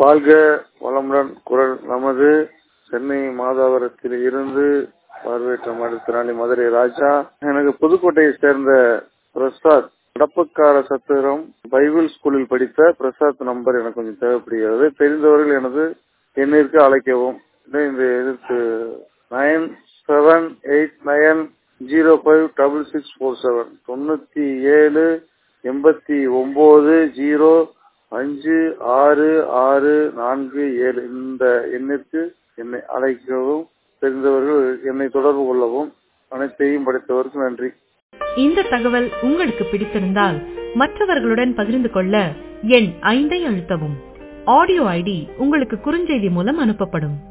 வாழ்க வளமுடன் குரல் நமது சென்னை மாதாவரத்தில் இருந்து பார்வையற்ற மாற்றுத்திறனாளி மதுரை ராஜா எனக்கு புதுக்கோட்டையை சேர்ந்த பிரசாத் கடப்பக்கார சத்திரம் பைபிள் ஸ்கூலில் படித்த பிரசாத் நம்பர் எனக்கு கொஞ்சம் தேவைப்படுகிறது தெரிந்தவர்கள் எனது எண்ணிற்கு அழைக்கவும் இந்த இதற்கு nine seven eight nine zero five double six four seven தொண்ணூத்தி ஏழு எண்பத்தி ஒன்பது ஜீரோ அஞ்சு ஆறு ஆறு நான்கு ஏழு இந்த எண்ணிற்கு என்னை அழைக்கவும் தெரிந்தவர்கள் என்னை தொடர்பு கொள்ளவும் அனைத்தையும் படித்தவருக்கு நன்றி இந்த தகவல் உங்களுக்கு பிடித்திருந்தால் மற்றவர்களுடன் பகிர்ந்து கொள்ள எண் ஐந்தை அழுத்தவும் ஆடியோ ஐடி உங்களுக்கு குறுஞ்செய்தி மூலம் அனுப்பப்படும்